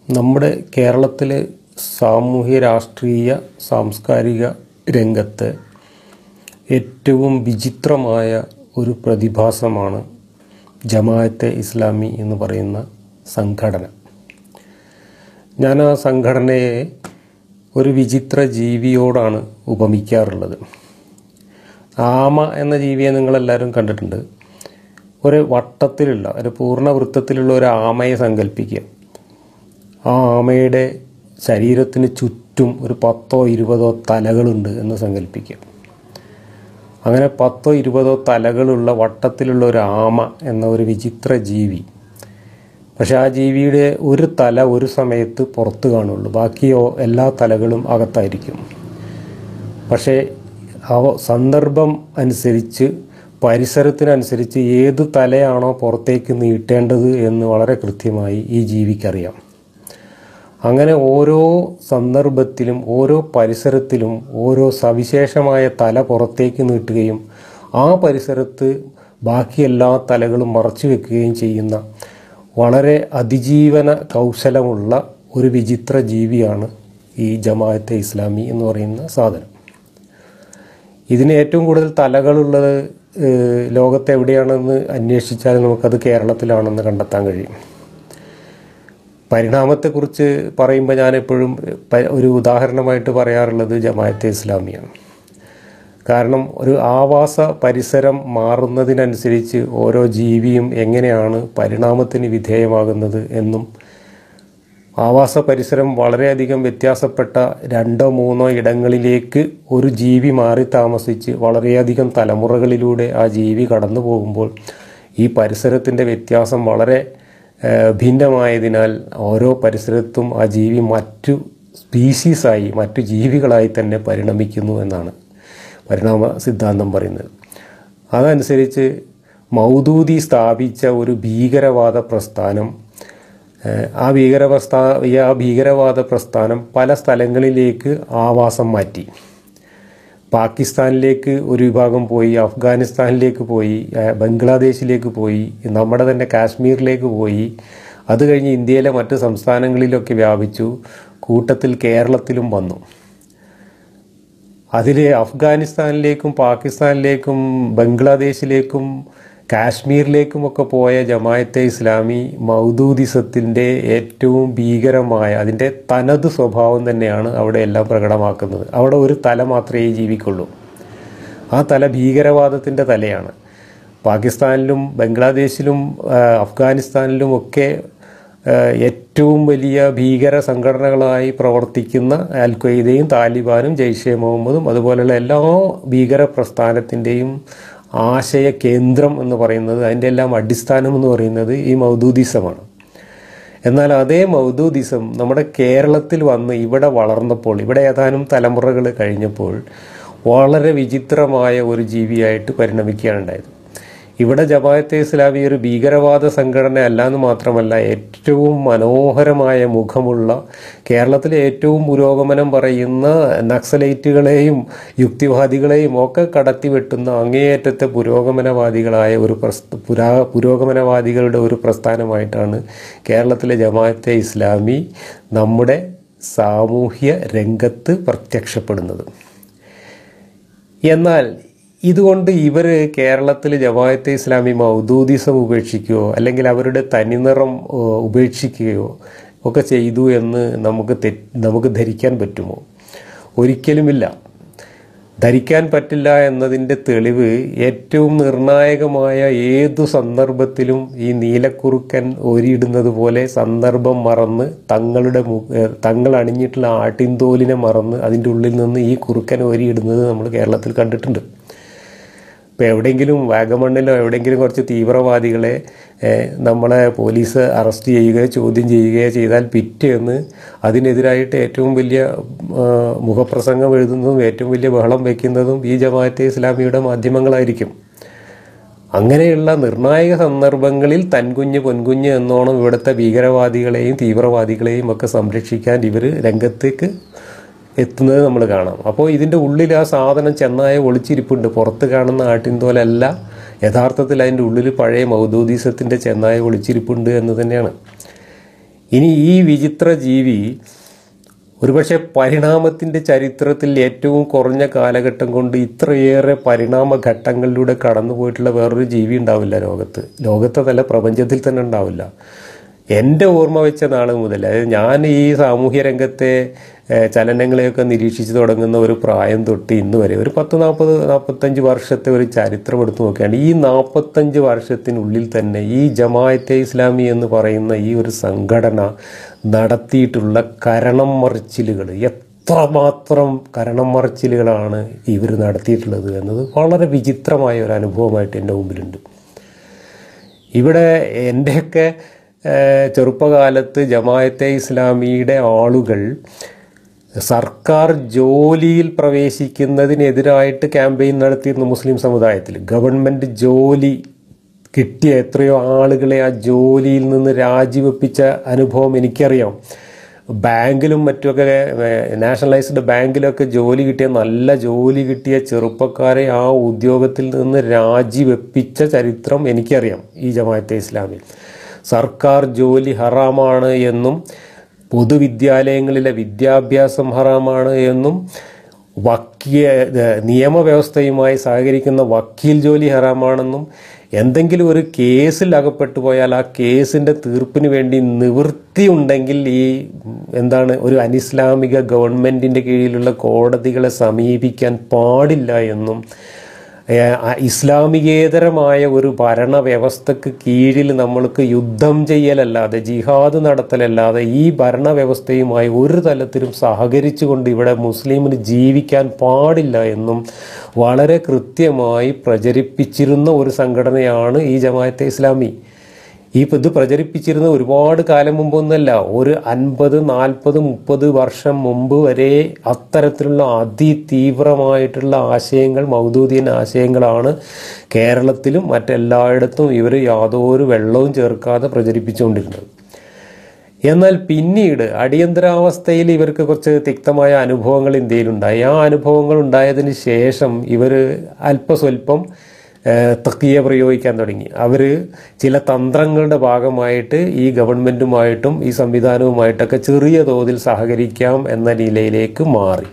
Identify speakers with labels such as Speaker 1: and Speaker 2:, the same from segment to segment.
Speaker 1: നമ്മുടെ കേരളത്തിലെ സാമൂഹ്യ രാഷ്ട്രീയ സാംസ്കാരിക രംഗത്ത് ഏറ്റവും വിചിത്രമായ ഒരു പ്രതിഭാസമാണ് ജമാഅത്തെ ഇസ്ലാമി എന്ന് പറയുന്ന സംഘടന ഞാൻ ആ സംഘടനയെ ഒരു വിചിത്ര ജീവിയോടാണ് ഉപമിക്കാറുള്ളത് ആമ എന്ന ജീവിയെ നിങ്ങളെല്ലാവരും കണ്ടിട്ടുണ്ട് ഒരു വട്ടത്തിലുള്ള ഒരു പൂർണ്ണ വൃത്തത്തിലുള്ള ഒരു ആമയെ സങ്കല്പിക്കുക ആ ആമയുടെ ശരീരത്തിന് ചുറ്റും ഒരു പത്തോ ഇരുപതോ തലകളുണ്ട് എന്ന് സങ്കല്പിക്കുക അങ്ങനെ പത്തോ ഇരുപതോ തലകളുള്ള വട്ടത്തിലുള്ള ഒരു ആമ എന്ന ഒരു വിചിത്ര ജീവി പക്ഷെ ആ ജീവിയുടെ ഒരു തല ഒരു സമയത്ത് പുറത്ത് കാണുള്ളൂ ബാക്കിയോ എല്ലാ തലകളും അകത്തായിരിക്കും പക്ഷേ അവ സന്ദർഭം അനുസരിച്ച് പരിസരത്തിനനുസരിച്ച് ഏത് തലയാണോ പുറത്തേക്ക് നീട്ടേണ്ടത് എന്ന് വളരെ കൃത്യമായി ഈ ജീവിക്കറിയാം അങ്ങനെ ഓരോ സന്ദർഭത്തിലും ഓരോ പരിസരത്തിലും ഓരോ സവിശേഷമായ തല പുറത്തേക്ക് നീട്ടുകയും ആ പരിസരത്ത് ബാക്കി എല്ലാ തലകളും മറച്ചു വെക്കുകയും ചെയ്യുന്ന വളരെ അതിജീവന കൗശലമുള്ള ഒരു വിചിത്ര ജീവിയാണ് ഈ ജമാഅത്തെ ഇസ്ലാമി എന്ന് പറയുന്ന സാധനം ഇതിന് ഏറ്റവും കൂടുതൽ തലകളുള്ളത് ഏഹ്, ലോകത്ത് എവിടെയാണെന്ന് അന്വേഷിച്ചാൽ നമുക്കത് കേരളത്തിലാണെന്ന് കണ്ടെത്താൻ കഴിയും പരിണാമത്തെക്കുറിച്ച് പറയുമ്പോൾ ഞാൻ എപ്പോഴും പ- ഒരു ഉദാഹരണമായിട്ട് പറയാറുള്ളത് ജമാഅത്തെ ഇസ്ലാമിയാണ് കാരണം ഒരു ആവാസ പരിസരം മാറുന്നതിനനുസരിച്ച് ഓരോ ജീവിയും എങ്ങനെയാണ് പരിണാമത്തിന് വിധേയമാകുന്നത് എന്നും ആവാസ പരിസരം വളരെയധികം വ്യത്യാസപ്പെട്ട രണ്ടോ മൂന്നോ ഇടങ്ങളിലേക്ക് ഒരു ജീവി മാറി താമസിച്ച് വളരെയധികം തലമുറകളിലൂടെ ആ ജീവി കടന്നു പോകുമ്പോൾ ഈ പരിസരത്തിൻ്റെ വ്യത്യാസം വളരെ ഏഹ്, ഭിന്നമായതിനാൽ ഓരോ പരിസരത്തും ആ ജീവി മറ്റു സ്പീഷീസായി മറ്റു ജീവികളായി തന്നെ പരിണമിക്കുന്നു എന്നാണ് പരിണാമ സിദ്ധാന്തം പറയുന്നത് അതനുസരിച്ച് മൗദൂദി സ്ഥാപിച്ച ഒരു ഭീകരവാദ പ്രസ്ഥാനം ഏഹ്, ആ ഭീകര പ്രസ്ഥാ ഈ ആ ഭീകരവാദ പ്രസ്ഥാനം പല സ്ഥലങ്ങളിലേക്ക് ആവാസം മാറ്റി പാകിസ്ഥാനിലേക്ക് ഒരു വിഭാഗം പോയി അഫ്ഗാനിസ്ഥാനിലേക്ക് പോയി ഏഹ്, ബംഗ്ലാദേശിലേക്ക് പോയി നമ്മുടെ തന്നെ കാശ്മീരിലേക്ക് പോയി അത് കഴിഞ്ഞ് ഇന്ത്യയിലെ മറ്റ് സംസ്ഥാനങ്ങളിലൊക്കെ വ്യാപിച്ചു കൂട്ടത്തിൽ കേരളത്തിലും വന്നു അതിൽ അഫ്ഗാനിസ്ഥാനിലേക്കും പാകിസ്ഥാനിലേക്കും ബംഗ്ലാദേശിലേക്കും കാശ്മീരിലേക്കുമൊക്കെ പോയ ജമായത്തെ ഇസ്ലാമി മൗദൂദിസത്തിൻ്റെ ഏറ്റവും ഭീകരമായ അതിൻ്റെ തനത് സ്വഭാവം തന്നെയാണ് അവിടെ എല്ലാം പ്രകടമാക്കുന്നത് അവിടെ ഒരു തല മാത്രമേ ജീവിക്കുള്ളൂ ആ തല ഭീകരവാദത്തിൻ്റെ തലയാണ് പാകിസ്ഥാനിലും ബംഗ്ലാദേശിലും ആ, അഫ്ഗാനിസ്ഥാനിലും ഒക്കെ ആ, ഏറ്റവും വലിയ ഭീകര സംഘടനകളായി പ്രവർത്തിക്കുന്ന അൽ ഖ്വയ്ദയും താലിബാനും ജെയ്ഷെ മുഹമ്മദും അതുപോലെയുള്ള എല്ലാ ഭീകര പ്രസ്ഥാനത്തിൻ്റെയും ആശയ കേന്ദ്രം എന്ന് പറയുന്നത് അതിൻ്റെ എല്ലാം അടിസ്ഥാനം എന്ന് പറയുന്നത് ഈ മൗദൂദിസമാണ് എന്നാൽ അതേ മൗദൂദിസം നമ്മുടെ കേരളത്തിൽ വന്ന് ഇവിടെ വളർന്നപ്പോൾ ഇവിടെ ഏതാനും തലമുറകൾ കഴിഞ്ഞപ്പോൾ വളരെ വിചിത്രമായ ഒരു ജീവിയായിട്ട് പരിണമിക്കുകയാണ് ഉണ്ടായത് ഇവിടെ ജമാഅത്തെ ഇസ്ലാമി ഒരു ഭീകരവാദ സംഘടന അല്ല എന്ന് മാത്രമല്ല ഏറ്റവും മനോഹരമായ മുഖമുള്ള കേരളത്തിലെ ഏറ്റവും പുരോഗമനം പറയുന്ന നക്സലൈറ്റുകളെയും യുക്തിവാദികളെയും ഒക്കെ കടത്തി വെട്ടുന്ന അങ്ങേയറ്റത്തെ പുരോഗമനവാദികളായ ഒരു പ്രസ്ഥ പുരാ പുരോഗമനവാദികളുടെ ഒരു പ്രസ്ഥാനമായിട്ടാണ് കേരളത്തിലെ ജമാഅത്തെ ഇസ്ലാമി നമ്മുടെ സാമൂഹ്യ രംഗത്ത് പ്രത്യക്ഷപ്പെടുന്നത് എന്നാൽ ഇതുകൊണ്ട് ഇവർ കേരളത്തിൽ ജമാഅത്തെ ഇസ്ലാമി മൗദൂദിസം ഉപേക്ഷിക്കുകയോ അല്ലെങ്കിൽ അവരുടെ തനിനിറം ഏഹ്, ഉപേക്ഷിക്കുകയോ ഒക്കെ ചെയ്തു എന്ന് നമുക്ക് തെ നമുക്ക് ധരിക്കാൻ പറ്റുമോ ഒരിക്കലുമില്ല ധരിക്കാൻ പറ്റില്ല എന്നതിൻ്റെ തെളിവ് ഏറ്റവും നിർണായകമായ ഏതു സന്ദർഭത്തിലും ഈ നീലക്കുറുക്കൻ ഓരിയിടുന്നത് പോലെ സന്ദർഭം മറന്ന് തങ്ങളുടെ മു- ഏഹ് തങ്ങൾ അണിഞ്ഞിട്ടുള്ള ആട്ടിൻതോലിനെ മറന്ന് അതിൻ്റെ ഉള്ളിൽ നിന്ന് ഈ കുറുക്കൻ ഓരിയിടുന്നത് നമ്മൾ കേരളത്തിൽ കണ്ടിട്ടുണ്ട് ഇപ്പോൾ എവിടെയെങ്കിലും വാഗമണ്ണിലോ എവിടെയെങ്കിലും കുറച്ച് തീവ്രവാദികളെ ഏഹ്, നമ്മളെ പോലീസ് അറസ്റ്റ് ചെയ്യുകയോ ചോദ്യം ചെയ്യുകയോ ചെയ്താൽ പിറ്റേന്ന് അതിനെതിരായിട്ട് ഏറ്റവും വലിയ ആ, മുഖപ്രസംഗം എഴുതുന്നതും ഏറ്റവും വലിയ ബഹളം വയ്ക്കുന്നതും ഈ ജമാഅത്തെ ഇസ്ലാമിയുടെ മാധ്യമങ്ങളായിരിക്കും അങ്ങനെയുള്ള നിർണായക സന്ദർഭങ്ങളിൽ തൻകുഞ്ഞ് പൊൻകുഞ്ഞ് എന്നോണം ഇവിടുത്തെ ഭീകരവാദികളെയും തീവ്രവാദികളെയും ഒക്കെ സംരക്ഷിക്കാൻ ഇവർ രംഗത്തേക്ക് എത്തുന്നത് നമ്മൾ കാണാം അപ്പോൾ ഇതിൻ്റെ ഉള്ളിൽ ആ സാധനം ചെന്നായ ഒളിച്ചിരിപ്പുണ്ട് പുറത്ത് കാണുന്ന ആട്ടിൻതോലല്ല യഥാർത്ഥത്തിൽ അതിൻ്റെ ഉള്ളിൽ പഴയ മൗദൂദീസത്തിൻ്റെ ചെന്നായ ഒളിച്ചിരിപ്പുണ്ട് എന്ന് തന്നെയാണ് ഇനി ഈ വിചിത്ര ജീവി ഒരുപക്ഷെ പരിണാമത്തിൻ്റെ ചരിത്രത്തിൽ ഏറ്റവും കുറഞ്ഞ കാലഘട്ടം കൊണ്ട് ഇത്രയേറെ പരിണാമ ഘട്ടങ്ങളിലൂടെ കടന്നു പോയിട്ടുള്ള വേറൊരു ജീവി ഉണ്ടാവില്ല ലോകത്ത് ലോകത്തതല്ല പ്രപഞ്ചത്തിൽ തന്നെ ഉണ്ടാവില്ല എൻ്റെ ഓർമ്മ വെച്ച നാൾ മുതൽ അതായത് ഞാൻ ഈ സാമൂഹ്യ രംഗത്തെ ഏഹ്, ചലനങ്ങളെയൊക്കെ നിരീക്ഷിച്ച് തുടങ്ങുന്ന ഒരു പ്രായം തൊട്ട് ഇന്ന് വരെ ഒരു പത്ത് നാൽപ്പത് നാൽപ്പത്തഞ്ച് വർഷത്തെ ഒരു ചരിത്രം എടുത്തു നോക്കുകയാണ് ഈ നാൽപ്പത്തഞ്ച് വർഷത്തിനുള്ളിൽ തന്നെ ഈ ജമാഅത്തെ ഇസ്ലാമി എന്ന് പറയുന്ന ഈ ഒരു സംഘടന നടത്തിയിട്ടുള്ള കരണം മറിച്ചിലുകൾ എത്രമാത്രം കരണം മറിച്ചിലുകളാണ് ഇവർ നടത്തിയിട്ടുള്ളത് എന്നത് വളരെ വിചിത്രമായ ഒരു അനുഭവമായിട്ട് എൻ്റെ മുമ്പിലുണ്ട് ഇവിടെ എൻ്റെയൊക്കെ ഏഹ്, ചെറുപ്പകാലത്ത് ജമായത്തെ ഇസ്ലാമിയുടെ ആളുകൾ സർക്കാർ ജോലിയിൽ പ്രവേശിക്കുന്നതിനെതിരായിട്ട് ക്യാമ്പയിൻ നടത്തിയിരുന്നു മുസ്ലിം സമുദായത്തിൽ ഗവൺമെൻറ് ജോലി കിട്ടിയ എത്രയോ ആളുകളെ ആ ജോലിയിൽ നിന്ന് രാജിവെപ്പിച്ച അനുഭവം എനിക്കറിയാം ബാങ്കിലും മറ്റുമൊക്കെ ഏഹ്, നാഷണലൈസ്ഡ് ബാങ്കിലൊക്കെ ജോലി കിട്ടിയ നല്ല ജോലി കിട്ടിയ ചെറുപ്പക്കാരെ ആ ഉദ്യോഗത്തിൽ നിന്ന് രാജിവെപ്പിച്ച ചരിത്രം എനിക്കറിയാം ഈ ജമാഅത്തെ ഇസ്ലാമിൽ സർക്കാർ ജോലി ഹറാമാണ് എന്നും പൊതുവിദ്യാലയങ്ങളിലെ വിദ്യാഭ്യാസം ഹറാമാണ് എന്നും വക്കീ ഏഹ് നിയമവ്യവസ്ഥയുമായി സഹകരിക്കുന്ന വക്കീൽ ജോലി ഹറാമാണെന്നും എന്തെങ്കിലും ഒരു കേസിൽ അകപ്പെട്ടു പോയാൽ ആ കേസിൻ്റെ തീർപ്പിന് വേണ്ടി നിവൃത്തി ഉണ്ടെങ്കിൽ ഈ ഉം, എന്താണ് ഒരു അനിസ്ലാമിക ഗവൺമെൻറ്റിൻ്റെ കീഴിലുള്ള കോടതികളെ സമീപിക്കാൻ പാടില്ല എന്നും ഏഹ്, ആ ഇസ്ലാമികേതരമായ ഒരു ഭരണ വ്യവസ്ഥക്ക് കീഴിൽ നമ്മൾക്ക് യുദ്ധം ചെയ്യലല്ലാതെ ജിഹാദ് നടത്തലല്ലാതെ ഈ ഭരണ വ്യവസ്ഥയുമായി ഒരു തലത്തിലും സഹകരിച്ചുകൊണ്ട് ഇവിടെ മുസ്ലിമിന് ജീവിക്കാൻ പാടില്ല എന്നും വളരെ കൃത്യമായി പ്രചരിപ്പിച്ചിരുന്ന ഒരു സംഘടനയാണ് ഈ ജമാഅത്തെ ഇസ്ലാമി ഈ ഇപ്പം ഇത് പ്രചരിപ്പിച്ചിരുന്ന ഒരുപാട് കാലം മുമ്പൊന്നല്ല ഒരു അൻപത് നാൽപ്പത് മുപ്പത് വർഷം മുമ്പ് വരെ അത്തരത്തിലുള്ള അതിതീവ്രമായിട്ടുള്ള ആശയങ്ങൾ മൗദൂദിയൻ ആശയങ്ങളാണ് കേരളത്തിലും മറ്റെല്ലായിടത്തും ഇവർ യാതൊരു വെള്ളവും ചേർക്കാതെ പ്രചരിപ്പിച്ചുകൊണ്ടിരുന്നത് എന്നാൽ പിന്നീട് അടിയന്തരാവസ്ഥയിൽ ഇവർക്ക് കുറച്ച് തിക്തമായ അനുഭവങ്ങൾ ഇന്ത്യയിലുണ്ടായി ആ അനുഭവങ്ങൾ ഉണ്ടായതിന് ശേഷം ഇവർ അല്പസ്വല്പം ഏഹ്, തക്കിയ പ്രയോഗിക്കാൻ തുടങ്ങി അവർ ചില തന്ത്രങ്ങളുടെ ഭാഗമായിട്ട് ഈ ഗവൺമെൻറ്റുമായിട്ടും ഈ സംവിധാനവുമായിട്ടൊക്കെ ചെറിയ തോതിൽ സഹകരിക്കാം എന്ന നിലയിലേക്ക് മാറി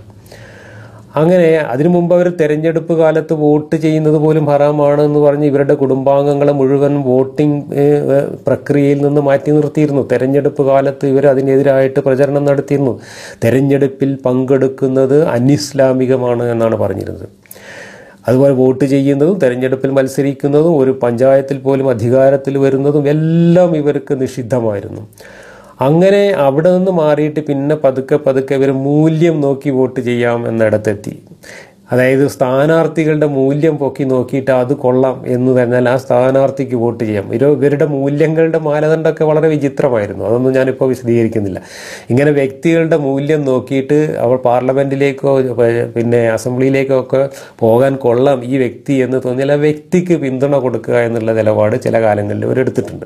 Speaker 1: അങ്ങനെ അതിനു മുമ്പ് അവർ തെരഞ്ഞെടുപ്പ് കാലത്ത് വോട്ട് ചെയ്യുന്നത് പോലും ഹറാമാണ് എന്ന് പറഞ്ഞ് ഇവരുടെ കുടുംബാംഗങ്ങളെ മുഴുവൻ വോട്ടിംഗ് ഏഹ്, ഏഹ്, പ്രക്രിയയിൽ നിന്ന് മാറ്റി നിർത്തിയിരുന്നു തെരഞ്ഞെടുപ്പ് കാലത്ത് ഇവർ അതിനെതിരായിട്ട് പ്രചരണം നടത്തിയിരുന്നു തെരഞ്ഞെടുപ്പിൽ പങ്കെടുക്കുന്നത് അനിസ്ലാമികമാണ് എന്നാണ് പറഞ്ഞിരുന്നത് അതുപോലെ വോട്ട് ചെയ്യുന്നതും തെരഞ്ഞെടുപ്പിൽ മത്സരിക്കുന്നതും ഒരു പഞ്ചായത്തിൽ പോലും അധികാരത്തിൽ വരുന്നതും എല്ലാം ഇവർക്ക് നിഷിദ്ധമായിരുന്നു അങ്ങനെ അവിടെ നിന്ന് മാറിയിട്ട് പിന്നെ പതുക്കെ പതുക്കെ ഇവർ മൂല്യം നോക്കി വോട്ട് ചെയ്യാം എന്നിടത്തെത്തി അതായത് സ്ഥാനാർത്ഥികളുടെ മൂല്യം പൊക്കി നോക്കിയിട്ട് അത് കൊള്ളാം എന്ന് പറഞ്ഞാൽ ആ സ്ഥാനാർത്ഥിക്ക് വോട്ട് ചെയ്യാം ഇവർ ഇവരുടെ മൂല്യങ്ങളുടെ മാനദണ്ഡമൊക്കെ വളരെ വിചിത്രമായിരുന്നു അതൊന്നും ഞാനിപ്പോൾ വിശദീകരിക്കുന്നില്ല ഇങ്ങനെ വ്യക്തികളുടെ മൂല്യം നോക്കിയിട്ട് അവൾ പാർലമെൻറ്റിലേക്കോ പിന്നെ അസംബ്ലിയിലേക്കോ ഒക്കെ പോകാൻ കൊള്ളാം ഈ വ്യക്തി എന്ന് തോന്നിയാൽ ആ വ്യക്തിക്ക് പിന്തുണ കൊടുക്കുക എന്നുള്ള നിലപാട് ചില കാലങ്ങളിൽ ഇവരെടുത്തിട്ടുണ്ട്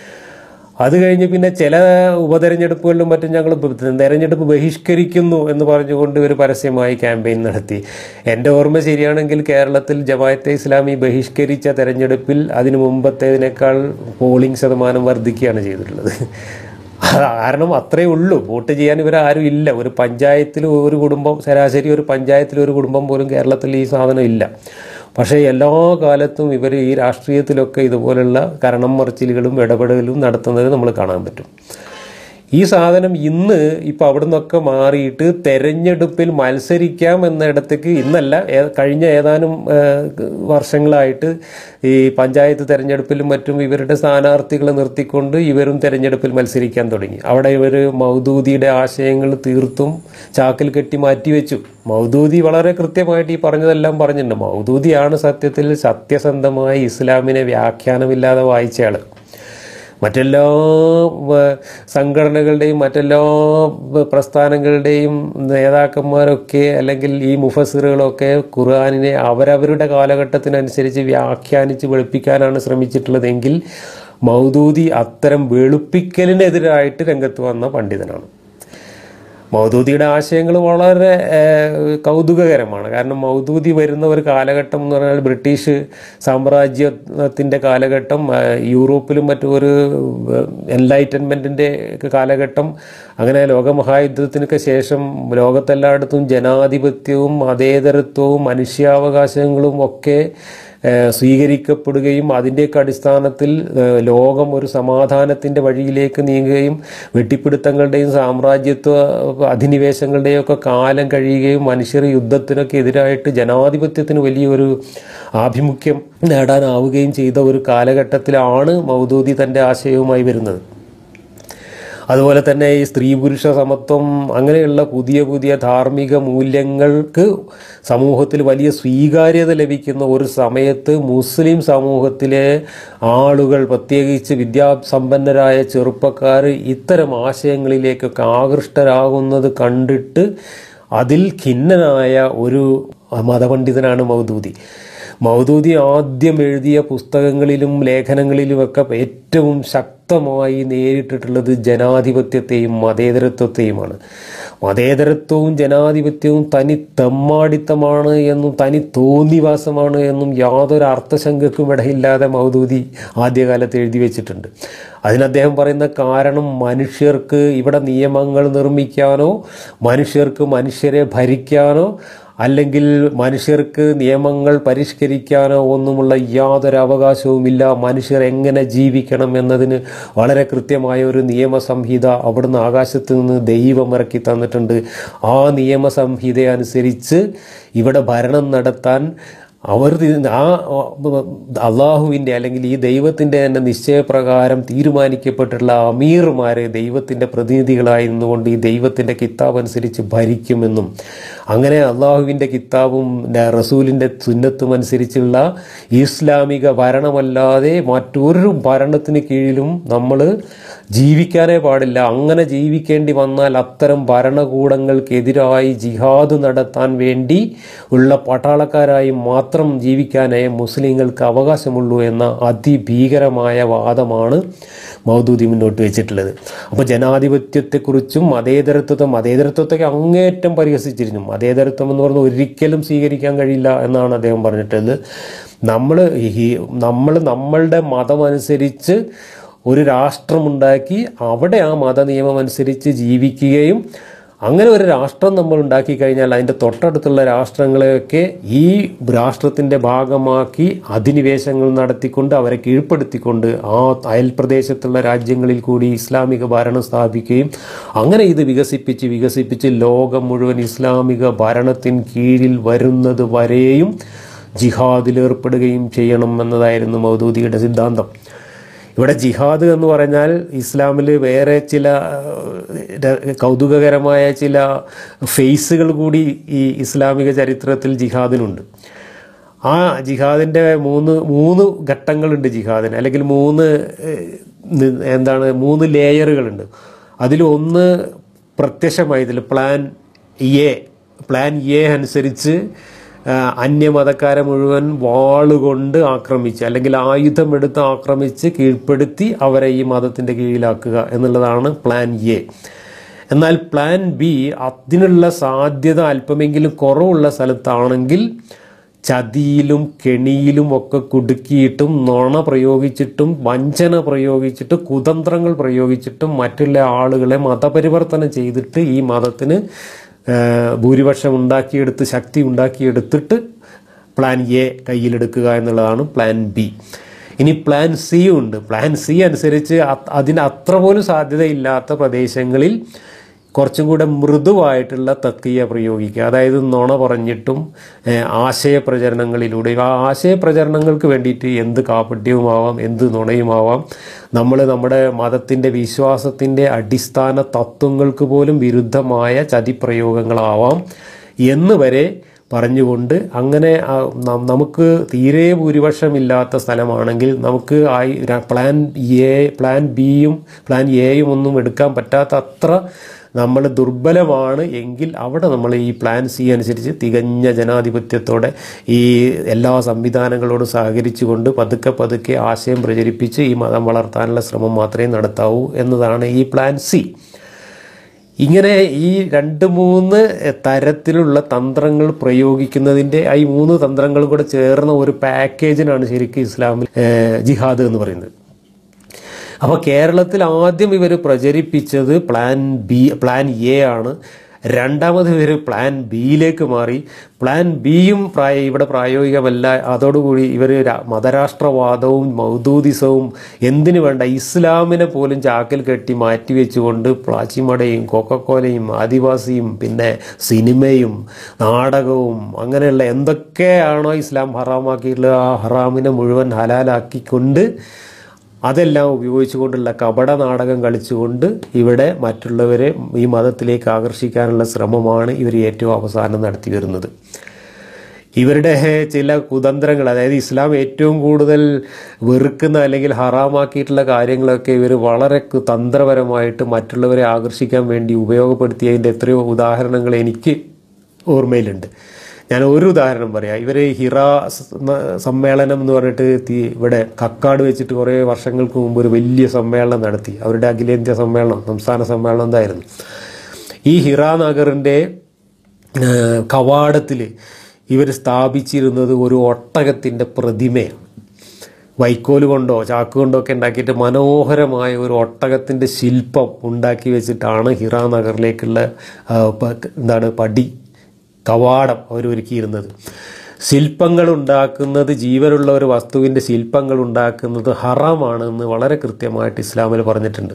Speaker 1: അത് കഴിഞ്ഞ് പിന്നെ ചില ഉപതെരഞ്ഞെടുപ്പുകളിലും മറ്റും ഞങ്ങൾ തെരഞ്ഞെടുപ്പ് ബഹിഷ്കരിക്കുന്നു എന്ന് പറഞ്ഞുകൊണ്ട് ഒരു പരസ്യമായി ക്യാമ്പയിൻ നടത്തി എൻ്റെ ഓർമ്മ ശരിയാണെങ്കിൽ കേരളത്തിൽ ജമാഅത്തെ ഇസ്ലാമി ബഹിഷ്കരിച്ച തെരഞ്ഞെടുപ്പിൽ അതിനു മുമ്പത്തേതിനേക്കാൾ പോളിംഗ് ശതമാനം വർദ്ധിക്കുകയാണ് ചെയ്തിട്ടുള്ളത് കാരണം അത്രേ ഉള്ളൂ വോട്ട് ചെയ്യാൻ ഇവരാരും ഇല്ല ഒരു പഞ്ചായത്തിൽ ഒരു കുടുംബം ശരാശരി ഒരു പഞ്ചായത്തിൽ ഒരു കുടുംബം പോലും കേരളത്തിൽ ഈ സാധനം ഇല്ല പക്ഷേ എല്ലാ കാലത്തും ഇവർ ഈ രാഷ്ട്രീയത്തിലൊക്കെ ഇതുപോലുള്ള കരണം മറിച്ചിലുകളും ഇടപെടലും നടത്തുന്നത് നമ്മൾ കാണാൻ പറ്റും ഈ സാധനം ഇന്ന് ഇപ്പം അവിടെ നിന്നൊക്കെ മാറിയിട്ട് തെരഞ്ഞെടുപ്പിൽ മത്സരിക്കാം എന്നിടത്തേക്ക് ഇന്നല്ല ഏ- കഴിഞ്ഞ ഏതാനും ഏ, വർഷങ്ങളായിട്ട് ഈ പഞ്ചായത്ത് തെരഞ്ഞെടുപ്പിലും മറ്റും ഇവരുടെ സ്ഥാനാർത്ഥികളെ നിർത്തിക്കൊണ്ട് ഇവരും തെരഞ്ഞെടുപ്പിൽ മത്സരിക്കാൻ തുടങ്ങി അവിടെ ഇവർ മൗദൂദിയുടെ ആശയങ്ങൾ തീർത്തും ചാക്കിൽ കെട്ടി മാറ്റിവെച്ചു മൗദൂദി വളരെ കൃത്യമായിട്ട് ഈ പറഞ്ഞതെല്ലാം പറഞ്ഞിട്ടുണ്ട് മൗദൂദിയാണ് സത്യത്തിൽ സത്യസന്ധമായി ഇസ്ലാമിനെ വ്യാഖ്യാനമില്ലാതെ വായിച്ചയാൾ മറ്റെല്ലാ വ- സംഘടനകളുടെയും മറ്റെല്ലാ വ- പ്രസ്ഥാനങ്ങളുടെയും നേതാക്കന്മാരൊക്കെ അല്ലെങ്കിൽ ഈ മുഫസിറുകളൊക്കെ ഖുർആാനിനെ അവരവരുടെ കാലഘട്ടത്തിനനുസരിച്ച് വ്യാഖ്യാനിച്ച് വെളുപ്പിക്കാനാണ് ശ്രമിച്ചിട്ടുള്ളതെങ്കിൽ മൗദൂദി അത്തരം വെളുപ്പിക്കലിനെതിരായിട്ട് രംഗത്ത് വന്ന പണ്ഡിതനാണ് മൗദൂദിയുടെ ആശയങ്ങൾ വളരെ ഏഹ്, കൗതുകകരമാണ് കാരണം മൗദൂദി വരുന്ന ഒരു കാലഘട്ടം എന്ന് പറഞ്ഞാൽ ബ്രിട്ടീഷ് സാമ്രാജ്യത്തിൻ്റെ കാലഘട്ടം ഏഹ്, യൂറോപ്പിലും മറ്റും ഒരു എൻലൈറ്റൻമെൻറ്റിൻ്റെ കാലഘട്ടം അങ്ങനെ ലോകമഹായുദ്ധത്തിനൊക്കെ ശേഷം ലോകത്തെല്ലായിടത്തും ജനാധിപത്യവും മതേതരത്വവും മനുഷ്യാവകാശങ്ങളും ഒക്കെ ഏഹ് സ്വീകരിക്കപ്പെടുകയും അതിൻ്റെയൊക്കെ അടിസ്ഥാനത്തിൽ ഏഹ് ലോകം ഒരു സമാധാനത്തിൻ്റെ വഴിയിലേക്ക് നീങ്ങുകയും വെട്ടിപ്പിടുത്തങ്ങളുടെയും സാമ്രാജ്യത്വ അധിനിവേശങ്ങളുടെയും ഒക്കെ കാലം കഴിയുകയും മനുഷ്യർ യുദ്ധത്തിനൊക്കെ എതിരായിട്ട് ജനാധിപത്യത്തിന് വലിയൊരു ആഭിമുഖ്യം നേടാനാവുകയും ചെയ്ത ഒരു കാലഘട്ടത്തിലാണ് മൗദൂദി തൻ്റെ ആശയവുമായി വരുന്നത് അതുപോലെ തന്നെ ഈ സ്ത്രീ പുരുഷ സമത്വം അങ്ങനെയുള്ള പുതിയ പുതിയ ധാർമ്മിക മൂല്യങ്ങൾക്ക് സമൂഹത്തിൽ വലിയ സ്വീകാര്യത ലഭിക്കുന്ന ഒരു സമയത്ത് മുസ്ലിം സമൂഹത്തിലെ ആളുകൾ പ്രത്യേകിച്ച് വിദ്യാസമ്പന്നരായ ചെറുപ്പക്കാർ ഇത്തരം ആശയങ്ങളിലേക്കൊക്കെ ആകൃഷ്ടരാകുന്നത് കണ്ടിട്ട് അതിൽ ഖിന്നനായ ഒരു മതപണ്ഡിതനാണ് മൗദൂദി മൗദൂദി ആദ്യം എഴുതിയ പുസ്തകങ്ങളിലും ലേഖനങ്ങളിലുമൊക്കെ ഏറ്റവും ശക്തമായി നേരിട്ടിട്ടുള്ളത് ജനാധിപത്യത്തെയും മതേതരത്വത്തെയുമാണ് മതേതരത്വവും ജനാധിപത്യവും തനി തെമ്മാടിത്തമാണ് എന്നും തനി തോന്നിവാസമാണ് എന്നും യാതൊരു അർത്ഥശങ്കക്കും ഇടയില്ലാതെ മൗദൂദി ആദ്യകാലത്ത് എഴുതി വെച്ചിട്ടുണ്ട് അതിന് അദ്ദേഹം പറയുന്ന കാരണം മനുഷ്യർക്ക് ഇവിടെ നിയമങ്ങൾ നിർമ്മിക്കാനോ മനുഷ്യർക്ക് മനുഷ്യരെ ഭരിക്കാനോ അല്ലെങ്കിൽ മനുഷ്യർക്ക് നിയമങ്ങൾ പരിഷ്കരിക്കാനോ ഒന്നുമുള്ള യാതൊരു അവകാശവുമില്ല മനുഷ്യർ എങ്ങനെ ജീവിക്കണം എന്നതിന് വളരെ കൃത്യമായ ഒരു നിയമസംഹിത അവിടുന്ന് ആകാശത്ത് നിന്ന് ദൈവം ഇറക്കി തന്നിട്ടുണ്ട് ആ നിയമസംഹിത അനുസരിച്ച് ഇവിടെ ഭരണം നടത്താൻ അവർ തി- ആ അള്ളാഹുവിൻ്റെ അല്ലെങ്കിൽ ഈ ദൈവത്തിൻ്റെ തന്നെ നിശ്ചയപ്രകാരം തീരുമാനിക്കപ്പെട്ടിട്ടുള്ള അമീർമാരെ ദൈവത്തിൻ്റെ പ്രതിനിധികളായി നിന്നുകൊണ്ട് ഈ ദൈവത്തിൻ്റെ കിതാബ് അനുസരിച്ച് ഭരിക്കുമെന്നും അങ്ങനെ അള്ളാഹുവിൻ്റെ കിതാബും ന- റസൂലിൻ്റെ സുന്നത്തും അനുസരിച്ചുള്ള ഇസ്ലാമിക ഭരണമല്ലാതെ മറ്റൊരു ഭരണത്തിന് കീഴിലും നമ്മൾ ജീവിക്കാനേ പാടില്ല അങ്ങനെ ജീവിക്കേണ്ടി വന്നാൽ അത്തരം ഭരണകൂടങ്ങൾക്കെതിരായി ജിഹാദ് നടത്താൻ വേണ്ടി ഉള്ള പട്ടാളക്കാരായി മാത്രം ജീവിക്കാനേ മുസ്ലിങ്ങൾക്ക് അവകാശമുള്ളൂ എന്ന അതിഭീകരമായ വാദമാണ് മൗദൂദി മുന്നോട്ട് വെച്ചിട്ടുള്ളത് അപ്പോൾ ജനാധിപത്യത്തെക്കുറിച്ചും മതേതരത്വത്തെ മതേതരത്വത്തൊക്കെ അങ്ങേറ്റം പരിഹസിച്ചിരുന്നു മതേതരത്വം എന്ന് പറഞ്ഞാൽ ഒരിക്കലും സ്വീകരിക്കാൻ കഴിയില്ല എന്നാണ് അദ്ദേഹം പറഞ്ഞിട്ടുള്ളത് നമ്മൾ നമ്മൾ നമ്മളുടെ മതമനുസരിച്ച് ഒരു രാഷ്ട്രമുണ്ടാക്കി അവിടെ ആ മതനിയമം അനുസരിച്ച് ജീവിക്കുകയും അങ്ങനെ ഒരു രാഷ്ട്രം നമ്മൾ ഉണ്ടാക്കി കഴിഞ്ഞാൽ അതിൻ്റെ തൊട്ടടുത്തുള്ള രാഷ്ട്രങ്ങളെയൊക്കെ ഈ രാഷ്ട്രത്തിൻ്റെ ഭാഗമാക്കി അധിനിവേശങ്ങൾ നടത്തിക്കൊണ്ട് അവരെ കീഴ്പ്പെടുത്തിക്കൊണ്ട് ആ അയൽപ്രദേശത്തുള്ള രാജ്യങ്ങളിൽ കൂടി ഇസ്ലാമിക ഭരണം സ്ഥാപിക്കുകയും അങ്ങനെ ഇത് വികസിപ്പിച്ച് വികസിപ്പിച്ച് ലോകം മുഴുവൻ ഇസ്ലാമിക ഭരണത്തിന് കീഴിൽ വരുന്നത് വരെയും ജിഹാദിലേർപ്പെടുകയും ചെയ്യണം എന്നതായിരുന്നു മൗദൂദിയുടെ സിദ്ധാന്തം ഇവിടെ ജിഹാദ് എന്ന് പറഞ്ഞാൽ ഇസ്ലാമിൽ വേറെ ചില ഏഹ്, ര- കൗതുകകരമായ ചില ഫേസുകൾ കൂടി ഈ ഇസ്ലാമിക ചരിത്രത്തിൽ ജിഹാദിനുണ്ട് ആ ജിഹാദിൻ്റെ മൂന്ന് മൂന്ന് ഘട്ടങ്ങളുണ്ട് ജിഹാദിന് അല്ലെങ്കിൽ മൂന്ന് ഏഹ്, നി- എന്താണ് മൂന്ന് ലെയറുകളുണ്ട് അതിലൊന്ന് പ്രത്യക്ഷമായി ഇതിൽ പ്ലാൻ എ പ്ലാൻ എ അനുസരിച്ച് ആ, അന്യമതക്കാരെ മുഴുവൻ വാളുകൊണ്ട് ആക്രമിച്ച് അല്ലെങ്കിൽ ആയുധമെടുത്ത് ആക്രമിച്ച് കീഴ്പ്പെടുത്തി അവരെ ഈ മതത്തിൻ്റെ കീഴിലാക്കുക എന്നുള്ളതാണ് പ്ലാൻ എ എന്നാൽ പ്ലാൻ ബി അതിനുള്ള സാധ്യത അല്പമെങ്കിലും കുറവുള്ള സ്ഥലത്താണെങ്കിൽ ചതിയിലും കെണിയിലും ഒക്കെ കുടുക്കിയിട്ടും നുണ പ്രയോഗിച്ചിട്ടും വഞ്ചന പ്രയോഗിച്ചിട്ട് കുതന്ത്രങ്ങൾ പ്രയോഗിച്ചിട്ടും മറ്റുള്ള ആളുകളെ മതപരിവർത്തനം ചെയ്തിട്ട് ഈ മതത്തിന് ആ, ഭൂരിപക്ഷം ഉണ്ടാക്കിയെടുത്ത് ശക്തി ഉണ്ടാക്കിയെടുത്തിട്ട് പ്ലാൻ എ കയ്യിലെടുക്കുക എന്നുള്ളതാണ് പ്ലാൻ ബി ഇനി പ്ലാൻ സി ഉണ്ട് പ്ലാൻ സി അനുസരിച്ച് അത് അതിന് അത്ര പോലും സാധ്യതയില്ലാത്ത പ്രദേശങ്ങളിൽ കുറച്ചും കൂടെ മൃദുവായിട്ടുള്ള തക്കിയ പ്രയോഗിക്കുക അതായത് നുണ പറഞ്ഞിട്ടും ഏഹ്, ആശയപ്രചരണങ്ങളിലൂടെ ആ ആശയപ്രചരണങ്ങൾക്ക് വേണ്ടിയിട്ട് എന്ത് കാപട്യവുമാവാം എന്ത് നുണയുമാവാം നമ്മൾ നമ്മുടെ മതത്തിൻ്റെ വിശ്വാസത്തിൻ്റെ അടിസ്ഥാന തത്വങ്ങൾക്ക് പോലും വിരുദ്ധമായ ചതിപ്രയോഗങ്ങളാവാം എന്ന് വരെ പറഞ്ഞുകൊണ്ട് അങ്ങനെ ആ ന- നമുക്ക് തീരെ ഭൂരിപക്ഷമില്ലാത്ത സ്ഥലമാണെങ്കിൽ നമുക്ക് ആയി ര- പ്ലാൻ എ പ്ലാൻ ബിയും പ്ലാൻ എയും ഒന്നും എടുക്കാൻ പറ്റാത്ത അത്ര നമ്മൾ ദുർബലമാണ് എങ്കിൽ അവിടെ നമ്മൾ ഈ പ്ലാൻ സി അനുസരിച്ച് തികഞ്ഞ ജനാധിപത്യത്തോടെ ഈ എല്ലാ സംവിധാനങ്ങളോടും സഹകരിച്ചുകൊണ്ട് പതുക്കെ പതുക്കെ ആശയം പ്രചരിപ്പിച്ച് ഈ മതം വളർത്താനുള്ള ശ്രമം മാത്രമേ നടത്താവൂ എന്നതാണ് ഈ പ്ലാൻ സി ഇങ്ങനെ ഈ രണ്ട് മൂന്ന് തരത്തിലുള്ള തന്ത്രങ്ങൾ പ്രയോഗിക്കുന്നതിൻ്റെ ആ ഈ മൂന്ന് തന്ത്രങ്ങളും കൂടെ ചേർന്ന ഒരു പാക്കേജിനാണ് ശരിക്കും ഇസ്ലാമിൽ ഏഹ്, ജിഹാദ് എന്ന് പറയുന്നത് അപ്പോൾ കേരളത്തിൽ ആദ്യം ഇവർ പ്രചരിപ്പിച്ചത് പ്ലാൻ ബി പ്ലാൻ എ ആണ് രണ്ടാമത് ഇവർ പ്ലാൻ ബിയിലേക്ക് മാറി പ്ലാൻ ബിയും പ്രായ ഇവിടെ പ്രായോഗികമല്ല അതോടുകൂടി ഇവർ മതരാഷ്ട്രവാദവും മൗദൂദിസവും എന്തിനു വേണ്ട ഇസ്ലാമിനെ പോലും ചാക്കിൽ കെട്ടി മാറ്റിവെച്ചുകൊണ്ട് പ്ലാച്ചിമടയും കൊക്കക്കോലയും ആദിവാസിയും പിന്നെ സിനിമയും നാടകവും അങ്ങനെയുള്ള എന്തൊക്കെയാണോ ഇസ്ലാം ഹറാമാക്കിയിട്ടുള്ളത് ആ ഹറാമിനെ മുഴുവൻ ഹലാലാക്കിക്കൊണ്ട് അതെല്ലാം ഉപയോഗിച്ചുകൊണ്ടുള്ള കപട നാടകം കളിച്ചുകൊണ്ട് ഇവിടെ മറ്റുള്ളവരെ ഈ മതത്തിലേക്ക് ആകർഷിക്കാനുള്ള ശ്രമമാണ് ഇവർ ഏറ്റവും അവസാനം നടത്തി വരുന്നത് ഇവരുടെ ചില കുതന്ത്രങ്ങൾ അതായത് ഇസ്ലാം ഏറ്റവും കൂടുതൽ വെറുക്കുന്ന അല്ലെങ്കിൽ ഹറാമാക്കിയിട്ടുള്ള കാര്യങ്ങളൊക്കെ ഇവർ വളരെ കു- തന്ത്രപരമായിട്ട് മറ്റുള്ളവരെ ആകർഷിക്കാൻ വേണ്ടി ഉപയോഗപ്പെടുത്തിയതിൻ്റെ എത്രയോ ഉദാഹരണങ്ങൾ എനിക്ക് ഓർമ്മയിലുണ്ട് ഞാൻ ഒരു ഉദാഹരണം പറയാം ഇവർ ഹിറ സ- ന- സമ്മേളനം എന്ന് പറഞ്ഞിട്ട് തി- ഇവിടെ കക്കാട് വെച്ചിട്ട് കുറേ വർഷങ്ങൾക്ക് മുമ്പ് ഒരു വലിയ സമ്മേളനം നടത്തി അവരുടെ അഖിലേന്ത്യാ സമ്മേളനം സംസ്ഥാന സമ്മേളനം എന്തായിരുന്നു ഈ ഹിറ നഗറിൻ്റെ കവാടത്തിൽ ഇവർ സ്ഥാപിച്ചിരുന്നത് ഒരു ഒട്ടകത്തിൻ്റെ പ്രതിമയാണ് വൈക്കോല് കൊണ്ടോ ചാക്ക് കൊണ്ടോ ഒക്കെ ഉണ്ടാക്കിയിട്ട് മനോഹരമായ ഒരു ഒട്ടകത്തിൻ്റെ ശില്പം ഉണ്ടാക്കി വെച്ചിട്ടാണ് ഹിറ നഗറിലേക്കുള്ള ആ, പ- എന്താണ് പടി കവാടം അവർ ഒരുക്കിയിരുന്നത് ശില്പങ്ങൾ ഉണ്ടാക്കുന്നത് ജീവനുള്ള ഒരു വസ്തുവിൻ്റെ ശില്പങ്ങൾ ഉണ്ടാക്കുന്നത് ഹറാമാണ് എന്ന് വളരെ കൃത്യമായിട്ട് ഇസ്ലാമിൽ പറഞ്ഞിട്ടുണ്ട്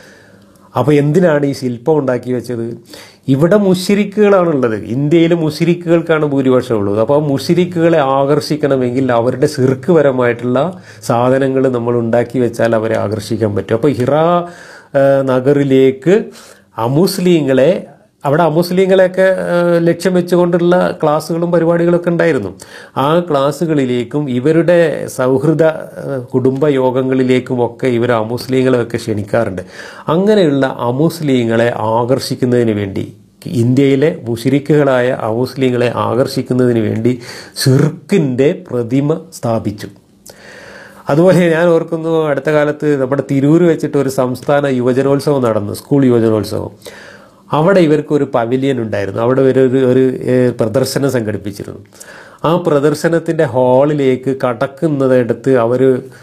Speaker 1: അപ്പോൾ എന്തിനാണ് ഈ ശില്പം ഉണ്ടാക്കി വെച്ചത് ഇവിടെ മുഷിരിക്കുകളാണുള്ളത് ഇന്ത്യയിൽ മുഷിരിക്കുകൾക്കാണ് ഭൂരിപക്ഷം ഉള്ളത് അപ്പോൾ ആ മുഷിരിക്കുകളെ ആകർഷിക്കണമെങ്കിൽ അവരുടെ സിർക്കുപരമായിട്ടുള്ള സാധനങ്ങൾ നമ്മൾ ഉണ്ടാക്കി വെച്ചാൽ അവരെ ആകർഷിക്കാൻ പറ്റും അപ്പോൾ ഹിറ ആ, നഗറിലേക്ക് അമുസ്ലിങ്ങളെ അവിടെ അമുസ്ലിങ്ങളെയൊക്കെ ആ, ലക്ഷ്യം വെച്ചുകൊണ്ടുള്ള ക്ലാസ്സുകളും പരിപാടികളൊക്കെ ഉണ്ടായിരുന്നു ആ ക്ലാസ്സുകളിലേക്കും ഇവരുടെ സൗഹൃദ ആ, കുടുംബ യോഗങ്ങളിലേക്കുമൊക്കെ ഇവർ അമുസ്ലിങ്ങളെയൊക്കെ ക്ഷണിക്കാറുണ്ട് അങ്ങനെയുള്ള അമുസ്ലിങ്ങളെ ആകർഷിക്കുന്നതിന് വേണ്ടി ഇന്ത്യയിലെ മുഷിരിക്കുകളായ അമുസ്ലിങ്ങളെ ആകർഷിക്കുന്നതിന് വേണ്ടി ഷിർക്കിൻ്റെ പ്രതിമ സ്ഥാപിച്ചു അതുപോലെ ഞാൻ ഓർക്കുന്നു അടുത്ത കാലത്ത് നമ്മുടെ തിരൂർ വെച്ചിട്ട് ഒരു സംസ്ഥാന യുവജനോത്സവം നടന്നു സ്കൂൾ യുവജനോത്സവം അവിടെ ഇവർക്ക് ഒരു പവിലിയൻ ഉണ്ടായിരുന്നു അവിടെ ഒരു ഒരു ഒരു ഏഹ്, പ്രദർശനം സംഘടിപ്പിച്ചിരുന്നു ആ പ്രദർശനത്തിൻ്റെ ഹാളിലേക്ക് കടക്കുന്നതെടുത്ത് അവർ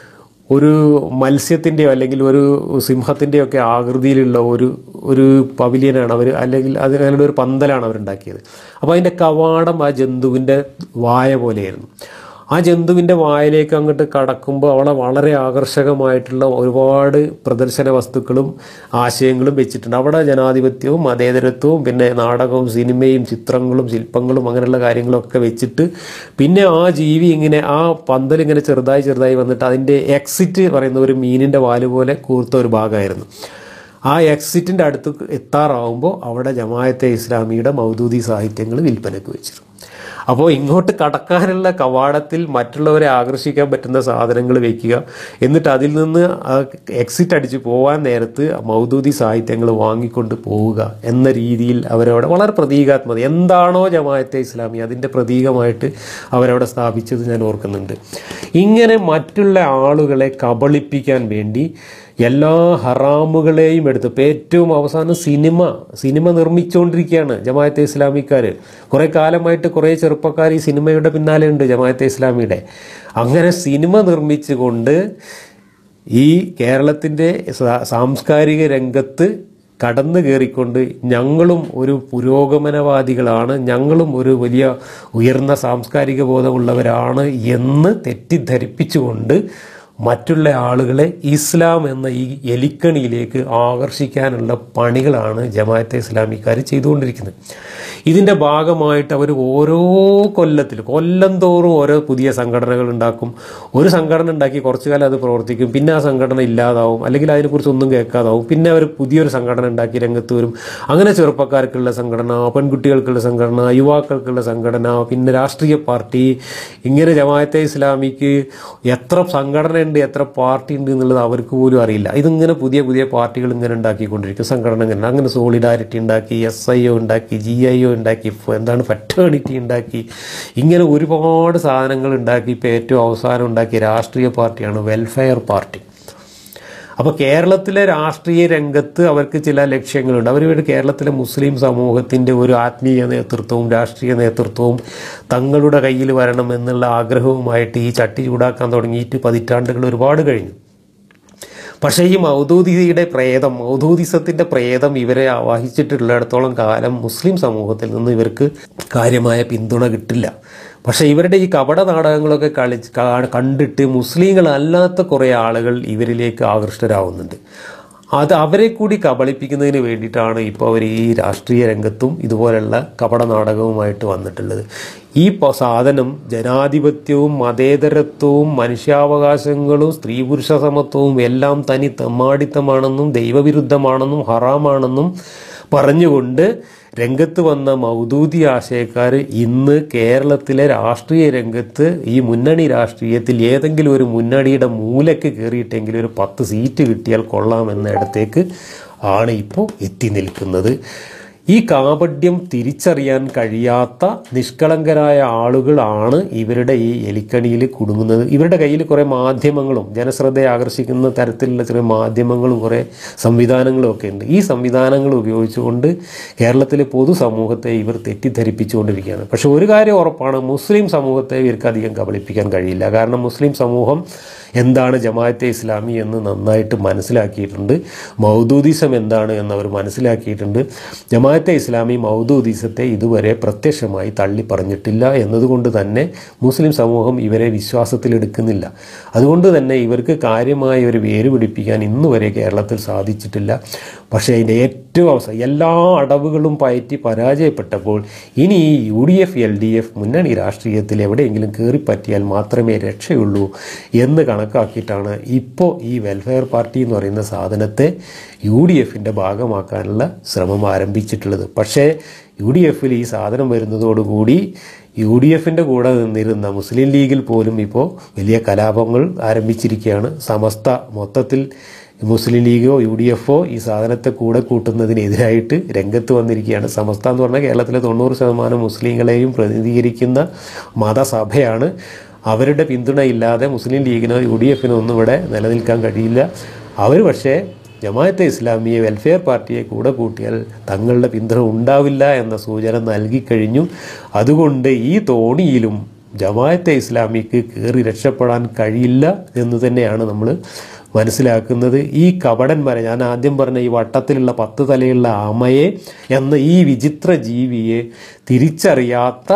Speaker 1: ഒരു മത്സ്യത്തിൻ്റെയോ അല്ലെങ്കിൽ ഒരു സിംഹത്തിൻ്റെയോ ഒക്കെ ആകൃതിയിലുള്ള ഒരു ഒരു പവിലിയനാണ് അവർ അല്ലെങ്കിൽ അതിനുള്ള ഒരു പന്തലാണ് അവരുണ്ടാക്കിയത് അപ്പോൾ അതിൻ്റെ കവാടം ആ ജന്തുവിൻ്റെ വായ പോലെയായിരുന്നു ആ ജന്തുവിൻ്റെ വായിലേക്ക് അങ്ങോട്ട് കടക്കുമ്പോൾ അവിടെ വളരെ ആകർഷകമായിട്ടുള്ള ഒരുപാട് പ്രദർശന വസ്തുക്കളും ആശയങ്ങളും വെച്ചിട്ടുണ്ട് അവിടെ ജനാധിപത്യവും മതേതരത്വവും പിന്നെ നാടകവും സിനിമയും ചിത്രങ്ങളും ശില്പങ്ങളും അങ്ങനെയുള്ള കാര്യങ്ങളൊക്കെ വെച്ചിട്ട് പിന്നെ ആ ജീവി ഇങ്ങനെ ആ പന്തൽ ഇങ്ങനെ ചെറുതായി ചെറുതായി വന്നിട്ട് അതിൻ്റെ എക്സിറ്റ് പറയുന്ന ഒരു മീനിൻ്റെ വാല് പോലെ കൂർത്ത ഒരു ഭാഗമായിരുന്നു ആ എക്സിറ്റിൻ്റെ അടുത്ത് എത്താറാവുമ്പോൾ അവിടെ ജമായത്തെ ഇസ്ലാമിയുടെ മൗദൂദി സാഹിത്യങ്ങൾ വിൽപ്പനയ്ക്ക് വെച്ചിരുന്നു അപ്പോൾ ഇങ്ങോട്ട് കടക്കാനുള്ള കവാടത്തിൽ മറ്റുള്ളവരെ ആകർഷിക്കാൻ പറ്റുന്ന സാധനങ്ങൾ വെക്കുക എന്നിട്ട് അതിൽ നിന്ന് എക്സിറ്റ് അടിച്ച് പോകാൻ നേരത്ത് മൗദൂദി സാഹിത്യങ്ങൾ വാങ്ങിക്കൊണ്ട് പോവുക എന്ന രീതിയിൽ അവരവിടെ വളരെ പ്രതീകാത്മക എന്താണോ ജമാഅത്തെ ഇസ്ലാമി അതിൻ്റെ പ്രതീകമായിട്ട് അവരവിടെ സ്ഥാപിച്ചത് ഞാൻ ഓർക്കുന്നുണ്ട് ഇങ്ങനെ മറ്റുള്ള ആളുകളെ കബളിപ്പിക്കാൻ വേണ്ടി എല്ലാ ഹറാമുകളെയും എടുത്ത് ഇപ്പം ഏറ്റവും അവസാനം സിനിമ സിനിമ നിർമ്മിച്ചുകൊണ്ടിരിക്കുകയാണ് ജമാഅത്തെ ഇസ്ലാമിക്കാർ കുറേ കാലമായിട്ട് കുറേ ചെറുപ്പക്കാർ ഈ സിനിമയുടെ പിന്നാലെ ഉണ്ട് ജമാഅത്തെ ഇസ്ലാമിയുടെ അങ്ങനെ സിനിമ നിർമ്മിച്ചുകൊണ്ട് ഈ കേരളത്തിൻ്റെ സാ- സാംസ്കാരിക രംഗത്ത് കടന്നു കയറിക്കൊണ്ട് ഞങ്ങളും ഒരു പുരോഗമനവാദികളാണ് ഞങ്ങളും ഒരു വലിയ ഉയർന്ന സാംസ്കാരിക ബോധമുള്ളവരാണ് എന്ന് തെറ്റിദ്ധരിപ്പിച്ചുകൊണ്ട് മറ്റുള്ള ആളുകളെ ഇസ്ലാം എന്ന ഈ എലിക്കണിയിലേക്ക് ആകർഷിക്കാനുള്ള പണികളാണ് ജമാഅത്തെ ഇസ്ലാമിക്കാർ ചെയ്തുകൊണ്ടിരിക്കുന്നത് ഇതിൻ്റെ ഭാഗമായിട്ട് അവർ ഓരോ കൊല്ലത്തിൽ കൊല്ലം തോറും ഓരോ പുതിയ സംഘടനകൾ ഉണ്ടാക്കും ഒരു സംഘടന ഉണ്ടാക്കി കുറച്ചു കാലം അത് പ്രവർത്തിക്കും പിന്നെ ആ സംഘടന ഇല്ലാതാവും അല്ലെങ്കിൽ അതിനെക്കുറിച്ച് ഒന്നും കേൾക്കാതാവും പിന്നെ അവർ പുതിയൊരു സംഘടന ഉണ്ടാക്കി രംഗത്ത് വരും അങ്ങനെ ചെറുപ്പക്കാർക്കുള്ള സംഘടന പെൺകുട്ടികൾക്കുള്ള സംഘടന യുവാക്കൾക്കുള്ള സംഘടന പിന്നെ രാഷ്ട്രീയ പാർട്ടി ഇങ്ങനെ ജമാഅത്തെ ഇസ്ലാമിക്ക് എത്ര സംഘടന ഉണ്ട് എത്ര പാർട്ടി ഉണ്ട് എന്നുള്ളത് അവർക്ക് പോലും അറിയില്ല ഇതിങ്ങനെ പുതിയ പുതിയ പാർട്ടികൾ ഇങ്ങനെ ഉണ്ടാക്കിക്കൊണ്ടിരിക്കും സംഘടന ഇങ്ങനെ അങ്ങനെ സോളിഡാരിറ്റി ഉണ്ടാക്കി എസ് ഐ ഒ ഉണ്ടാക്കി ജി ഐ ഒ ഉണ്ടാക്കി ഫ- എന്താണ് ഫെറ്റേണിറ്റി ഉണ്ടാക്കി ഇങ്ങനെ ഒരുപാട് സാധനങ്ങൾ ഉണ്ടാക്കി ഇപ്പോൾ ഏറ്റവും അവസാനം ഉണ്ടാക്കിയ രാഷ്ട്രീയ പാർട്ടിയാണ് വെൽഫെയർ പാർട്ടി അപ്പോൾ കേരളത്തിലെ രാഷ്ട്രീയ രംഗത്ത് അവർക്ക് ചില ലക്ഷ്യങ്ങളുണ്ട് അവർ കേരളത്തിലെ മുസ്ലിം സമൂഹത്തിൻ്റെ ഒരു ആത്മീയ നേതൃത്വവും രാഷ്ട്രീയ നേതൃത്വവും തങ്ങളുടെ കയ്യിൽ വരണം എന്നുള്ള ആഗ്രഹവുമായിട്ട് ഈ ചട്ടി ചൂടാക്കാൻ തുടങ്ങിയിട്ട് പതിറ്റാണ്ടുകൾ ഒരുപാട് കഴിഞ്ഞു പക്ഷേ ഈ മൗദൂദിയുടെ പ്രേതം മൗദൂദിസത്തിൻ്റെ പ്രേതം ഇവരെ ആവാഹിച്ചിട്ടുള്ളിടത്തോളം കാലം മുസ്ലിം സമൂഹത്തിൽ നിന്ന് ഇവർക്ക് കാര്യമായ പിന്തുണ കിട്ടില്ല പക്ഷേ ഇവരുടെ ഈ കപട നാടകങ്ങളൊക്കെ കളി കാ- കണ്ടിട്ട് മുസ്ലിങ്ങളല്ലാത്ത കുറേ ആളുകൾ ഇവരിലേക്ക് ആകൃഷ്ടരാകുന്നുണ്ട് അത് അവരെ കൂടി കബളിപ്പിക്കുന്നതിന് വേണ്ടിയിട്ടാണ് ഇപ്പോൾ അവർ ഈ രാഷ്ട്രീയ രംഗത്തും ഇതുപോലുള്ള കപട നാടകവുമായിട്ട് വന്നിട്ടുള്ളത് ഈ പ- സാധനം ജനാധിപത്യവും മതേതരത്വവും മനുഷ്യാവകാശങ്ങളും സ്ത്രീ പുരുഷ സമത്വവും എല്ലാം തനി തെമ്മാടിത്തമാണെന്നും ദൈവവിരുദ്ധമാണെന്നും ഹറാമാണെന്നും പറഞ്ഞുകൊണ്ട് രംഗത്ത് വന്ന മൗദൂദി ആശയക്കാർ ഇന്ന് കേരളത്തിലെ രാഷ്ട്രീയ രംഗത്ത് ഈ മുന്നണി രാഷ്ട്രീയത്തിൽ ഏതെങ്കിലും ഒരു മുന്നണിയുടെ മൂലയ്ക്ക് കയറിയിട്ടെങ്കിലും ഒരു പത്ത് സീറ്റ് കിട്ടിയാൽ കൊള്ളാമെന്നിടത്തേക്ക് ആണ് ഇപ്പോൾ എത്തി നിൽക്കുന്നത് ഈ കാപഡ്യം തിരിച്ചറിയാൻ കഴിയാത്ത നിഷ്കളങ്കരായ ആളുകളാണ് ഇവരുടെ ഈ എലിക്കണിയിൽ കുടുങ്ങുന്നത് ഇവരുടെ കയ്യിൽ കുറേ മാധ്യമങ്ങളും ജനശ്രദ്ധയെ ആകർഷിക്കുന്ന തരത്തിലുള്ള ചെറിയ മാധ്യമങ്ങളും കുറേ സംവിധാനങ്ങളും ഒക്കെ ഉണ്ട് ഈ സംവിധാനങ്ങൾ ഉപയോഗിച്ചുകൊണ്ട് കേരളത്തിലെ പൊതുസമൂഹത്തെ ഇവർ തെറ്റിദ്ധരിപ്പിച്ചുകൊണ്ടിരിക്കുകയാണ് പക്ഷെ ഒരു കാര്യം ഉറപ്പാണ് മുസ്ലിം സമൂഹത്തെ ഇവർക്ക് അധികം കബളിപ്പിക്കാൻ കഴിയില്ല കാരണം മുസ്ലിം സമൂഹം എന്താണ് ജമാഅത്തെ ഇസ്ലാമി എന്ന് നന്നായിട്ട് മനസ്സിലാക്കിയിട്ടുണ്ട് മൗദൂദിസം എന്താണ് എന്ന് അവർ മനസ്സിലാക്കിയിട്ടുണ്ട് ജമാഅത്തെ ഇസ്ലാമി മൗദൂദിസത്തെ ഇതുവരെ പ്രത്യക്ഷമായി തള്ളി പറഞ്ഞിട്ടില്ല എന്നതുകൊണ്ട് തന്നെ മുസ്ലിം സമൂഹം ഇവരെ വിശ്വാസത്തിലെടുക്കുന്നില്ല അതുകൊണ്ട് തന്നെ ഇവർക്ക് കാര്യമായ ഒരു വേര് പിടിപ്പിക്കാൻ ഇന്ന് വരെ കേരളത്തിൽ സാധിച്ചിട്ടില്ല പക്ഷേ അതിൻ്റെ ഏറ്റവും അവസാനം എല്ലാ അടവുകളും പയറ്റി പരാജയപ്പെട്ടപ്പോൾ ഇനി ഈ U D F L D F മുന്നണി രാഷ്ട്രീയത്തിൽ എവിടെയെങ്കിലും കയറിപ്പറ്റിയാൽ മാത്രമേ രക്ഷയുള്ളൂ എന്ന് കണക്കാക്കിയിട്ടാണ് ഇപ്പോൾ ഈ വെൽഫെയർ പാർട്ടി എന്ന് പറയുന്ന സാധനത്തെ യു ഡി എഫിൻ്റെ ഭാഗമാക്കാനുള്ള ശ്രമം ആരംഭിച്ചിട്ടുള്ളത് പക്ഷേ യു ഡി എഫിൽ ഈ സാധനം വരുന്നതോടുകൂടി യു ഡി എഫിൻ്റെ കൂടെ നിന്നിരുന്ന മുസ്ലിം ലീഗിൽ പോലും ഇപ്പോൾ വലിയ കലാപങ്ങൾ ആരംഭിച്ചിരിക്കുകയാണ് സമസ്ത മൊത്തത്തിൽ മുസ്ലിം ലീഗോ യു ഡി എഫോ ഈ സാധനത്തെ കൂടെ കൂട്ടുന്നതിനെതിരായിട്ട് രംഗത്ത് വന്നിരിക്കുകയാണ് സമസ്ത എന്ന് പറഞ്ഞാൽ കേരളത്തിലെ തൊണ്ണൂറ് ശതമാനം മുസ്ലിങ്ങളെയും പ്രതിനിധീകരിക്കുന്ന മതസഭയാണ് അവരുടെ പിന്തുണയില്ലാതെ മുസ്ലിം ലീഗിനോ യു ഡി എഫിനോ ഒന്നും ഇവിടെ നിലനിൽക്കാൻ കഴിയില്ല അവർ പക്ഷേ ജമാഅത്തെ ഇസ്ലാമിയെ വെൽഫെയർ പാർട്ടിയെ കൂടെ കൂട്ടിയാൽ തങ്ങളുടെ പിന്തുണ ഉണ്ടാവില്ല എന്ന സൂചന നൽകിക്കഴിഞ്ഞു അതുകൊണ്ട് ഈ തോണിയിലും ജമാഅത്തെ ഇസ്ലാമിക്ക് കയറി രക്ഷപ്പെടാൻ കഴിയില്ല എന്ന് തന്നെയാണ് നമ്മൾ മനസ്സിലാക്കുന്നത് ഈ കപടന്മാരെ ഞാൻ ആദ്യം പറഞ്ഞ ഈ വട്ടത്തിലുള്ള പത്ത് തലയുള്ള ആമയെ എന്ന ഈ വിചിത്ര ജീവിയെ തിരിച്ചറിയാത്ത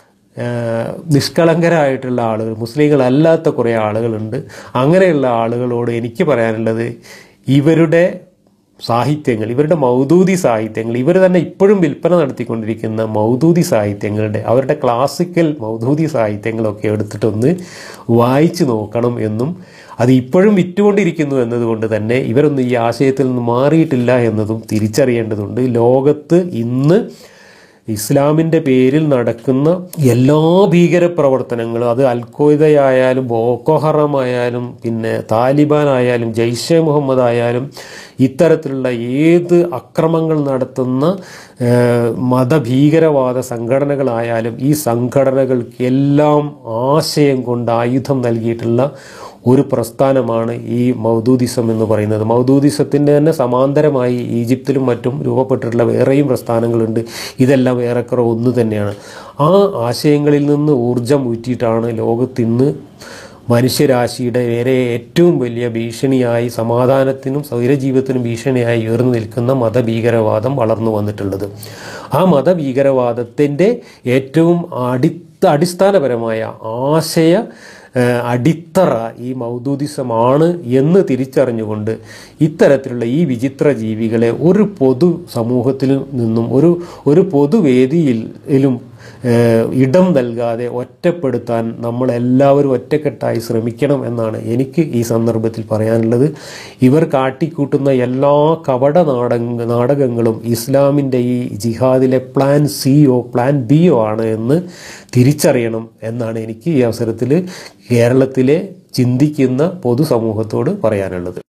Speaker 1: ഏഹ് നിഷ്കളങ്കരായിട്ടുള്ള ആളുകൾ മുസ്ലിങ്ങളല്ലാത്ത കുറേ ആളുകളുണ്ട് അങ്ങനെയുള്ള ആളുകളോട് എനിക്ക് പറയാനുള്ളത് ഇവരുടെ സാഹിത്യങ്ങൾ ഇവരുടെ മൗദൂദി സാഹിത്യങ്ങൾ ഇവർ തന്നെ ഇപ്പോഴും വിൽപ്പന നടത്തിക്കൊണ്ടിരിക്കുന്ന മൗദൂദി സാഹിത്യങ്ങളുടെ അവരുടെ ക്ലാസിക്കൽ മൗദൂദി സാഹിത്യങ്ങളൊക്കെ എടുത്തിട്ടൊന്ന് വായിച്ചു നോക്കണം എന്നും അത് ഇപ്പോഴും വിറ്റുകൊണ്ടിരിക്കുന്നു എന്നതുകൊണ്ട് തന്നെ ഇവരൊന്നും ഈ ആശയത്തിൽ നിന്ന് മാറിയിട്ടില്ല എന്നതും തിരിച്ചറിയേണ്ടതുണ്ട് ലോകത്ത് ഇന്ന് ഇസ്ലാമിൻ്റെ പേരിൽ നടക്കുന്ന എല്ലാ ഭീകര പ്രവർത്തനങ്ങളും അത് അൽഖ്വയ്ദയായാലും ബോക്കോ ഹറാം ആയാലും പിന്നെ താലിബാൻ ആയാലും ജയ്ഷെ മുഹമ്മദ് ആയാലും ഇത്തരത്തിലുള്ള ഏത് അക്രമങ്ങൾ നടത്തുന്ന ഏഹ്, മതഭീകരവാദ സംഘടനകളായാലും ഈ സംഘടനകൾക്കെല്ലാം ആശയം കൊണ്ട് ആയുധം നൽകിയിട്ടുള്ള ഒരു പ്രസ്ഥാനമാണ് ഈ മൗദൂദിസം എന്ന് പറയുന്നത് മൗദൂദിസത്തിൻ്റെ തന്നെ സമാന്തരമായി ഈജിപ്തിലും മറ്റും രൂപപ്പെട്ടിട്ടുള്ള വേറെയും പ്രസ്ഥാനങ്ങളുണ്ട് ഇതെല്ലാം ഏറെക്കുറെ ഒന്ന് തന്നെയാണ് ആ ആശയങ്ങളിൽ നിന്ന് ഊർജം ഊറ്റിയിട്ടാണ് ലോകത്തിന്ന് മനുഷ്യരാശിയുടെ വരെ ഏറ്റവും വലിയ ഭീഷണിയായി സമാധാനത്തിനും സൗരജീവിതത്തിനും ഭീഷണിയായി ഉയർന്നു നിൽക്കുന്ന മതഭീകരവാദം വളർന്നു വന്നിട്ടുള്ളത് ആ മതഭീകരവാദത്തിൻ്റെ ഏറ്റവും അടി അടിസ്ഥാനപരമായ ആശയ ഏഹ് അടിത്തറ ഈ മൗദൂദിസമാണ് എന്ന് തിരിച്ചറിഞ്ഞുകൊണ്ട് ഇത്തരത്തിലുള്ള ഈ വിചിത്ര ജീവികളെ ഒരു പൊതു സമൂഹത്തിൽ നിന്നും ഒരു ഒരു പൊതുവേദിയിലും ഏഹ് ഇടം നൽകാതെ ഒറ്റപ്പെടുത്താൻ നമ്മളെല്ലാവരും ഒറ്റക്കെട്ടായി ശ്രമിക്കണം എന്നാണ് എനിക്ക് ഈ സന്ദർഭത്തിൽ പറയാനുള്ളത് ഇവർ കാട്ടിക്കൂട്ടുന്ന എല്ലാ കപട നാടക നാടകങ്ങളും ഇസ്ലാമിൻ്റെ ഈ ജിഹാദിലെ പ്ലാൻ സിയോ പ്ലാൻ ബിയോ ആണ് എന്ന് തിരിച്ചറിയണം എന്നാണ് എനിക്ക് ഈ അവസരത്തിൽ കേരളത്തിലെ ചിന്തിക്കുന്ന പൊതുസമൂഹത്തോട് പറയാനുള്ളത്